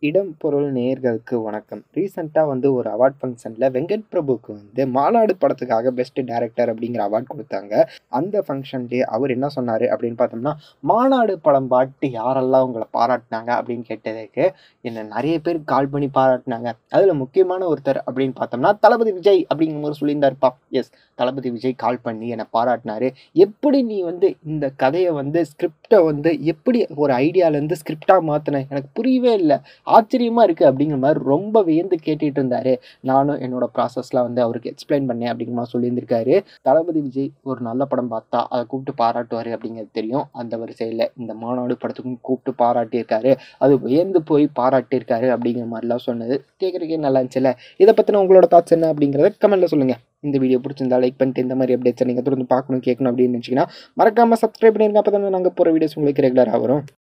இடம் பொருள் நேயர்களுக்கு வணக்கம் ரீசெண்டாக வந்து ஒரு அவார்ட் ஃபங்க்ஷனில் வெங்கட் பிரபுக்கு வந்து மாநாடு படத்துக்காக பெஸ்ட் டைரக்டர் அப்படிங்கிற அவார்ட் கொடுத்தாங்க அந்த ஃபங்க்ஷன்லேயே அவர் என்ன சொன்னார் அப்படின்னு பார்த்தோம்னா மாநாடு படம் பாட்டு யாரெல்லாம் உங்களை பாராட்டினாங்க அப்படின்னு கேட்டதுக்கு என்ன நிறைய பேர் கால் பண்ணி பாராட்டினாங்க அதில் முக்கியமான ஒருத்தர் அப்படின்னு பார்த்தோம்னா தளபதி விஜய் அப்படிங்கிற மாதிரி சொல்லியிருந்தாருப்பா எஸ் தளபதி விஜய் கால் பண்ணி என்னை பாராட்டினாரு எப்படி நீ வந்து இந்த கதையை வந்து ஸ்கிரிப்டை வந்து எப்படி ஒரு ஐடியாலேருந்து ஸ்கிரிப்டாக மாற்றின எனக்கு புரியவே இல்லை ஆச்சரியமாக இருக்குது அப்படிங்கிற மாதிரி ரொம்ப வியந்து கேட்டுட்டு இருந்தாரு நானும் என்னோட ப்ராசஸ்லாம் வந்து அவருக்கு எக்ஸ்பிளைன் பண்ணேன் அப்படிங்கிற மாதிரி சொல்லியிருந்திருக்காரு தளபதி விஜய் ஒரு நல்ல படம் பார்த்தா அதை கூப்பிட்டு பாராட்டுவார் அப்படிங்கிறது தெரியும் அந்த வரிசையில் இந்த மாநாடு படத்துக்கும் கூப்பிட்டு பாராட்டியிருக்காரு அது வியந்து போய் பாராட்டியிருக்காரு அப்படிங்கிற மாதிரிலாம் சொன்னது கேட்குறதுக்கே நல்லா இருந்துச்சுல்ல இதை பற்றின உங்களோட தாட்ஸ் என்ன அப்படிங்கிறத கமெண்ட்டில் சொல்லுங்கள் இந்த வீடியோ பிடிச்சிருந்தா லைக் பண்ணிட்டு இந்த மாதிரி அப்டேட்ஸ் நீங்கள் தொடர்ந்து பார்க்கணும் கேட்கணும் அப்படின்னு நினச்சிங்கன்னா மறக்காமல் சப்ஸ்கிரைப் பண்ணிருங்க அப்போ தான் நாங்கள் போகிற வீடியோஸ் உங்களுக்கு ரெகுலராக வரும்